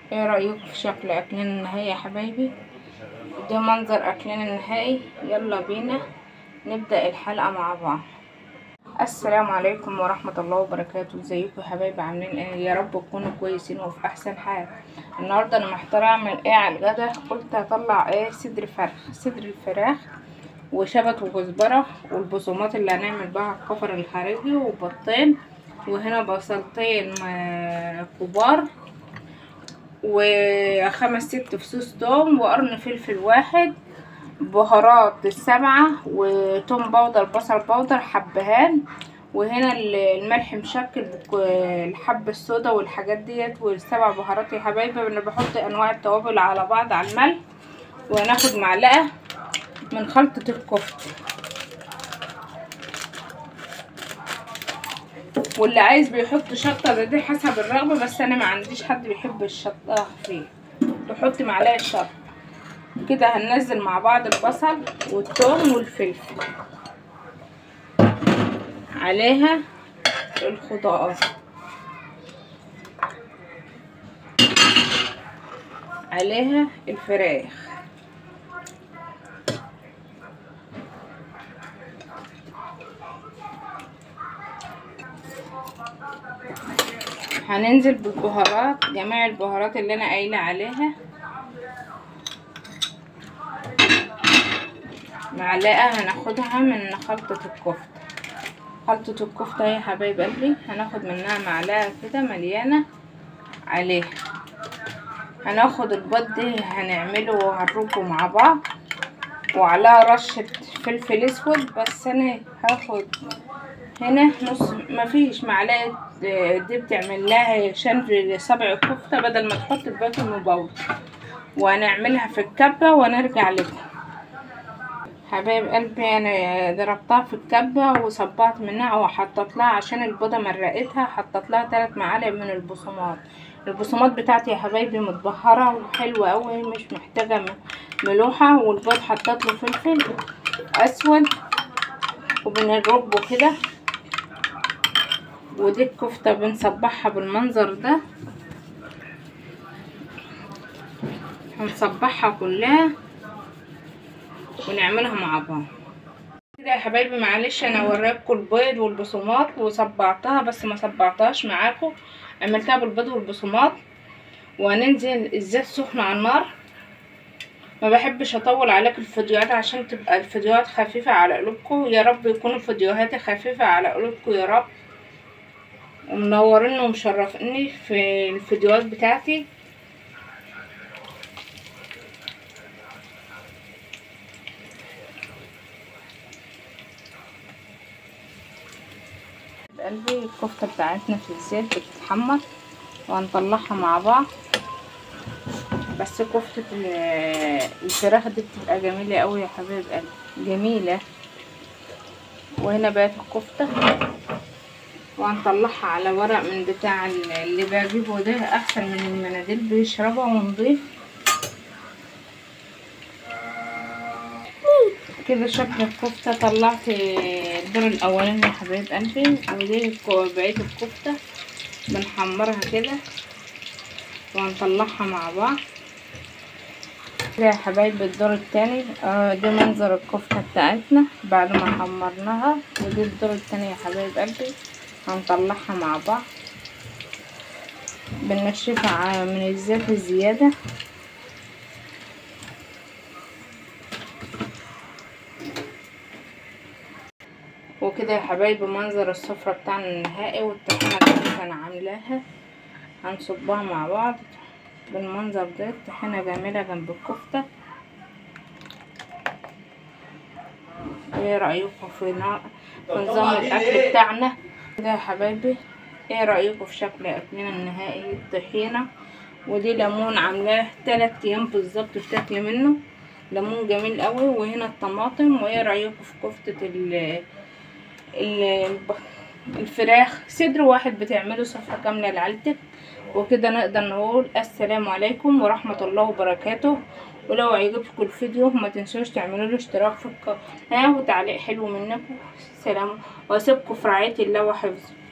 ايه رأيكم في شكل اكلنا النهائي يا حبايبي ده منظر اكلنا النهائي يلا بينا نبدأ الحلقة مع بعض السلام عليكم ورحمة الله وبركاته ازيكم يا حبايبي عاملين ايه يا رب تكونوا كويسين وفي احسن حال النهاردة انا محتارة اعمل ايه على الغدا قلت هطلع ايه صدر فرخ صدر الفراخ وشبت وكزبرة والبصومات اللي هنعمل بها الكفر الخارجي وبطين وهنا بصلتين آه، كبار وخمس ست فصوص توم وقرن فلفل واحد بهارات السبعة وتوم بودر بصل بودر حبهان وهنا ال- الملح مشكل بك- الحبة السودا والحاجات ديت والسبع بهارات يا حبايبي انا بحط انواع التوابل على بعض على الملح وهناخد معلقة من خلطة الكفتة واللي عايز بيحط شطة ده دي حسب الرغبة بس انا ما عنديش حد بيحب الشطة فيه بحط معلقة شطة كده هننزل مع بعض البصل والثوم والفلفل عليها الخضار عليها الفراخ هننزل بالبهارات جميع البهارات اللي انا قايله عليها معلقه هناخدها من خلطه الكفته خلطه الكفته يا حبايب قلبي هناخد منها معلقه كده مليانه عليها هناخد البيض ده هنعمله وهنربه مع بعض وعليها رشه فلفل اسود بس انا هاخد هنا نص مفيش معلقه آه، دي بتعمل لها شنف لصبع الكفته بدل ما تحط البيكنج باودر وهنعملها في الكبه ونرجع لكم حبايب قلبي انا ضربتها في الكبه وصبعت منها وحطيت لها عشان البيضه مرقتها حطيت لها 3 معالق من البصمات البصمات بتاعتي يا حبايبي متبهره وحلوه قوي مش محتاجه م- ملوحه والبيض حطيت له فلفل اسود وبنربه كده ودي الكفتة بنصبحها بالمنظر ده هنصبحها كلها ونعملها مع بعض كده يا حبايبي معلش انا وراكم البيض والبصمات وصبعتها بس ما صبعتهاش معاكم عملتها بالبيض والبصمات وهننزل الزيت سخن على النار ما بحبش اطول عليك الفيديوهات عشان تبقى الفيديوهات خفيفة على قلوبكم يا رب يكون فيديوهاتي خفيفة على قلوبكم يا رب ومنوريني ومشرفيني في الفيديوهات بتاعتي قلبي الكفتة بتاعتنا في الزيت بتتحمر وهنطلعها مع بعض بس كفتة ال- الفراخ دي بتبقى جميلة قوي يا حبيب قلبي جميلة وهنا بقت الكفتة وهنطلعها على ورق من بتاع ال- اللي بجيبه ده احسن من المناديل بيشربها ونضيف كده شكل الكفتة طلعت الدور الاولاني يا حبايب قلبي ودي الك- بقية الكفتة بنحمرها كده وهنطلعها مع بعض كده يا حبايب الدور التاني اه ده منظر الكفتة بتاعتنا بعد ما حمرناها ودي الدور التاني يا حبايب قلبي هنطلعها مع بعض بنشفها ع- من الزيت الزيادة وكده يا حبايبي منظر السفرة بتاعنا النهائي والطحينة اللي كان عاملاها هنصبها مع بعض بالمنظر ده طحينة جميلة جنب الكفتة ايه رأيكم في نا- في نظام الأكل بتاعنا كده يا حبايبي ايه رأيكم في شكل أكلنا النهائي الطحينة ودي ليمون عاملاه تلات أيام بالظبط بتاكلي منه ليمون جميل قوي وهنا الطماطم وايه رأيكم في كفتة ال ال- الفراخ صدر واحد بتعمله صفحة كاملة لعيلتك وكده نقدر نقول السلام عليكم ورحمة الله وبركاته ولو عجبكم الفيديو ما تنسوش تعملوا له اشتراك في القناة وتعليق حلو منكم سلام واسيبكم في رعاية الله وحفظه